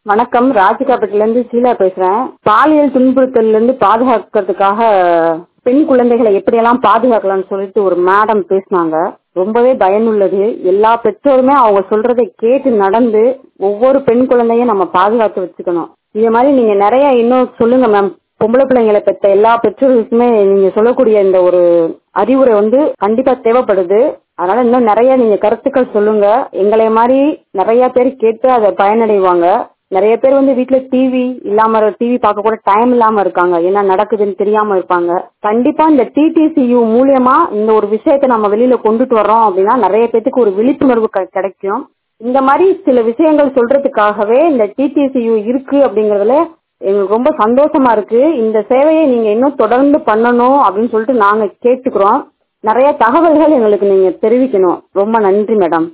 வணக்கம் ராஜிகாப்பட்டில இருந்து ஷீலா பேசுறேன் பாலியல் துன்புறுத்தல்ல இருந்து பாதுகாக்கிறதுக்காக பெண் குழந்தைகளை எப்படியெல்லாம் பாதுகாக்கலாம்னு சொல்லிட்டு ஒரு மேடம் பேசினாங்க ரொம்பவே பயனுள்ளது எல்லா பெற்றோருமே அவங்க சொல்றதை கேட்டு நடந்து ஒவ்வொரு பெண் குழந்தையும் நம்ம பாதுகாத்து வச்சுக்கணும் இது மாதிரி நீங்க நிறைய இன்னும் சொல்லுங்க மேம் பொம்பளை பிள்ளைங்களை பெற்ற எல்லா பெற்றோர்களுக்குமே நீங்க சொல்லக்கூடிய இந்த ஒரு அறிவுரை வந்து கண்டிப்பா தேவைப்படுது அதனால இன்னும் நிறைய நீங்க கருத்துக்கள் சொல்லுங்க எங்களைய மாதிரி நிறைய பேர் கேட்டு அதை பயனடைவாங்க நிறைய பேர் வந்து வீட்டுல டிவி இல்லாம டிவி பார்க்க கூட டைம் இல்லாம இருக்காங்க என்ன நடக்குதுன்னு தெரியாம இருப்பாங்க கண்டிப்பா இந்த டிடிசியு மூலியமா இந்த ஒரு விஷயத்த நம்ம வெளியில கொண்டுட்டு வர்றோம் அப்படின்னா நிறைய பேத்துக்கு ஒரு விழிப்புணர்வு க- கிடைக்கும் இந்த மாதிரி சில விஷயங்கள் சொல்றதுக்காகவே இந்த டிடிசியு இருக்கு அப்படிங்கறதுல எங்களுக்கு ரொம்ப சந்தோஷமா இருக்கு இந்த சேவையை நீங்க இன்னும் தொடர்ந்து பண்ணணும் அப்படின்னு சொல்லிட்டு நாங்க கேட்டுக்கிறோம் நிறைய தகவல்கள் எங்களுக்கு நீங்க தெரிவிக்கணும் ரொம்ப நன்றி மேடம்